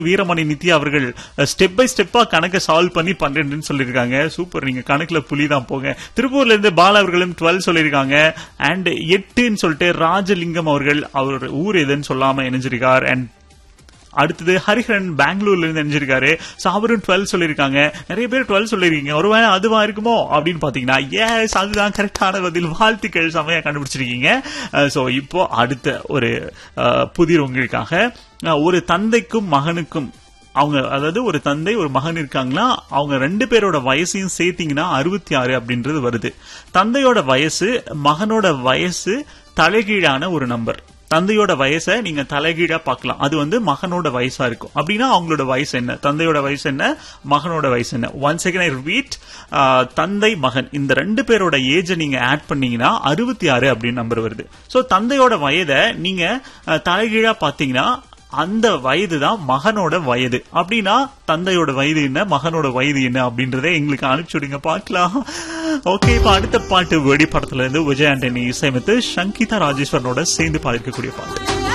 வீரமணி நித்யா அவர்கள் step by ஸ்டெப்பா கணக்கை சால்வ் பண்ணி பன்னெண்டுன்னு சொல்லியிருக்காங்க சூப்பர் நீங்க கணக்குல புலி தான் போங்க திருப்பூர்ல இருந்து பாலா அவர்களும் டுவெல் சொல்லியிருக்காங்க அண்ட் எட்டுன்னு சொல்லிட்டு ராஜலிங்கம் அவர்கள் அவர் ஊர் எதுன்னு சொல்லாம இணைஞ்சிருக்கார் அண்ட் அடுத்தது ஹரிஹரன் பெங்களூர்ல இருந்து நினைச்சிருக்காரு ஸோ அவரும் டுவெல் சொல்லியிருக்காங்க நிறைய பேர் டுவெல் சொல்லியிருக்கீங்க ஒருவேளை அதுவா இருக்குமோ அப்படின்னு பாத்தீங்கன்னா ஏஸ் அதுதான் கரெக்டான பதில் வாழ்த்துக்கள் செமையா கண்டுபிடிச்சிருக்கீங்க ஸோ இப்போ அடுத்த ஒரு அஹ், புதிர் உங்களுக்காக அஹ், ஒரு தந்தைக்கும் மகனுக்கும் அவங்க அதாவது ஒரு தந்தை ஒரு மகன் இருக்காங்களா அவங்க ரெண்டு பேரோட வயசையும் சேர்த்தீங்கன்னா அறுபத்தி ஆறு அப்படின்றது வருது தந்தையோட வயசு மகனோட வயசு தலைகீழான ஒரு நம்பர் தந்தையோட வயசை நீங்க தலைகீழா பார்க்கலாம் அது வந்து மகனோட வயசா இருக்கும் அப்படின்னா அவங்களோட வயசு என்ன தந்தையோட வயசு என்ன மகனோட வயசு என்ன ஒன் செகண்ட் ஐ ரிப்பீட் தந்தை மகன் இந்த ரெண்டு பேரோட ஏஜை நீங்க ஆட் பண்ணீங்கன்னா அறுபத்தி ஆறு அப்படின்னு நம்பர் வருது சோ தந்தையோட வயதை நீங்க அஹ், தலைகீழா பாத்தீங்கன்னா அந்த வயது தான் மகனோட வயது அப்படின்னா தந்தையோட வயது என்ன மகனோட வயது என்ன அப்படின்றத எங்களுக்கு அனுப்பிச்சு விடுங்க பார்க்கலாம் ஓகே இப்ப அடுத்த பாட்டு வெடி படத்துல இருந்து விஜய் ஆண்டனி இசையமைத்து சங்கீதா ராஜேஸ்வரனோட சேர்ந்து பாடிருக்கக்கூடிய பாட்டு